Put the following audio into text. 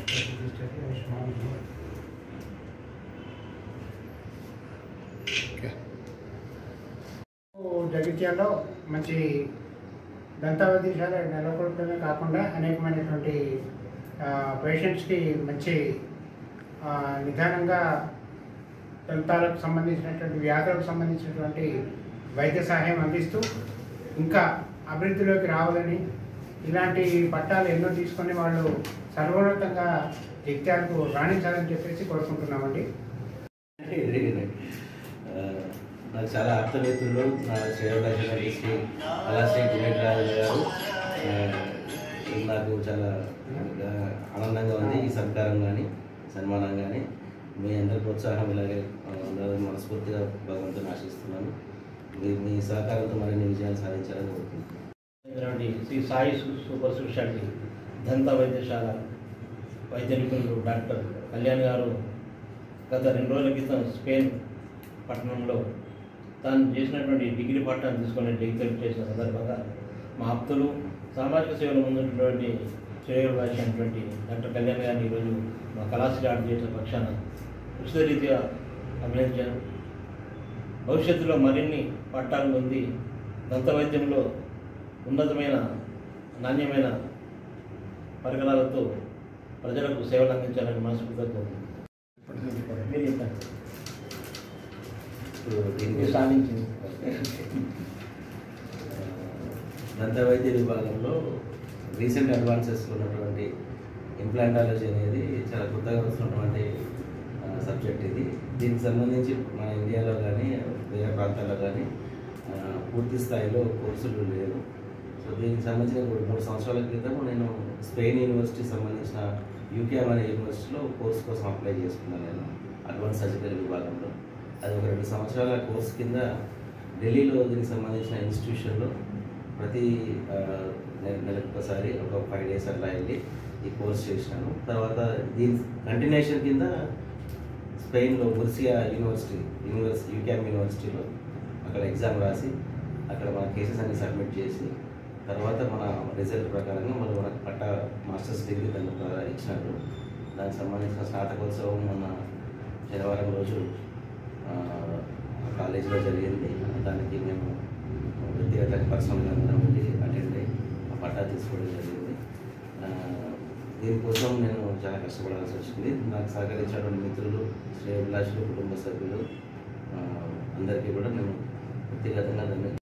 జగిత్యాల్లో మంచి దంతావైద్యశాల నెలకొల్పడమే కాకుండా అనేకమైనటువంటి పేషెంట్స్కి మంచి ఆ, నిదానంగా దంతాలకు సంబంధించినటువంటి వ్యాధులకు సంబంధించినటువంటి వైద్య సహాయం అందిస్తూ ఇంకా అభివృద్ధిలోకి రావాలని ఇలాంటి పట్టాలు ఎన్నో తీసుకొని వాళ్ళు సర్వోన్నతంగా జగిత్యాలకు రాణించాలని చెప్పేసి కోరుకుంటున్నామండి ఆ, నాకు చాలా ఆప్తమిత్రులు నా శ్రేయోదర్శన శ్రీ కళాశ్రీ గుణేశ్వరరాజు గారు ఆ, ఇది నాకు చాలా ఆ, ఆనందంగా ఉంది ఈ సత్కారం కానీ సన్మానం కానీ మీ అందరి ప్రోత్సాహం ఇలాగే ఆ, ఉండాలని మనస్ఫూర్తిగా భగవంతుని ఆశిస్తున్నాను మీ మీ సహకారంతో మరిన్ని విజయాలు సాధించాలని కోరుకుంటున్నాను ఇలాంటి శ్రీ సాయి సు- సూపర్ స్పెషాలిటీ దంత వైద్యశాల వైద్య నిపుణులు డాక్టర్ కళ్యాణ్ గారు గత రెండు రోజుల క్రితం స్పెయిన్ పట్టణంలో తాను చేసినటువంటి డిగ్రీ పట్టాన్ని తీసుకొని డిగ్రీ చేసిన సందర్భంగా మా ఆప్తులు సామాజిక సేవలో ముందున్నటువంటి శ్రేయోభిలాషి డాక్టర్ కళ్యాణ్ గారిని ఈరోజు మా కళాశ్రీ ఆర్ట్ థియేటర్ పక్షాన ఉచిత రీతిగా అభినందించాను భవిష్యత్తులో మరిన్ని పట్టాలు పొంది దంత వైద్యంలో ఉన్నతమైన నాణ్యమైన పరికరాలతో ప్రజలకు సేవలు అందించాలని మనస్ఫూర్తిగా కోరుకుంటున్నాను మీరు చెప్పండి ఇప్పుడు దీనికి మీరు సాధించింది దంత వైద్య విభాగంలో రీసెంట్ అడ్వాన్సెస్ ఉన్నటువంటి ఇంప్లాంటాలజీ అనేది చాలా కొత్తగా వస్తున్నటువంటి సబ్జెక్ట్ ఇది దీనికి సంబంధించి మన ఇండియాలో కానీ వేరే ప్రాంతాల్లో కానీ ఆ, పూర్తి స్థాయిలో కోర్సులు లేవు సో దీనికి సంబంధించిన ఒక మూడు సంవత్సరాల క్రితం నేను స్పెయిన్ యూనివర్సిటీ సంబంధించిన యూకేఎం అనే యూనివర్సిటీలో కోర్స్ కోసం అప్లై చేసుకున్నాను నేను అడ్వాన్స్ సర్జికల్ విభాగంలో అది ఒక రెండు సంవత్సరాల కోర్స్ కింద ఢిల్లీలో దీనికి సంబంధించిన ఇన్స్టిట్యూషన్లో ప్రతి ఆ, నెల- నెలకు ఒకసారి ఒక ఫైవ్ డేస్ అట్లా వెళ్ళి ఈ కోర్స్ చేసినాను తర్వాత దీని కంటిన్యూషన్ కింద స్పెయిన్లో ముర్సియా యూనివర్సిటీ యూనివర్సిటీ యూక్యామ్ యూనివర్సిటీలో అక్కడ ఎగ్జామ్ రాసి అక్కడ మన కేసెస్ అన్ని సబ్మిట్ చేసి తర్వాత మన రిజల్ట్ ప్రకారంగా మనం మనకు పట్ట మాస్టర్స్ డిగ్రీ దాని ద్వారా ఇచ్చినట్టు దానికి సంబంధించిన స్నాతకోత్సవం మొన్న శనివారం రోజు ఆ, కాలేజీలో జరిగింది దానికి మేము వ్యక్తిగత పర్సనల్గా అందరం వెళ్ళి అటెండ్ అయ్యి ఆ పట్టా తీసుకోవడం జరిగింది ఆ, దీనికోసం నేను చాలా కష్టపడాల్సి వచ్చింది నాకు సహకరించినటువంటి మిత్రులు శ్రేయభిలాషులు కుటుంబ సభ్యులు ఆ, అందరికీ కూడా నేను వ్యక్తిగతంగా దాన్ని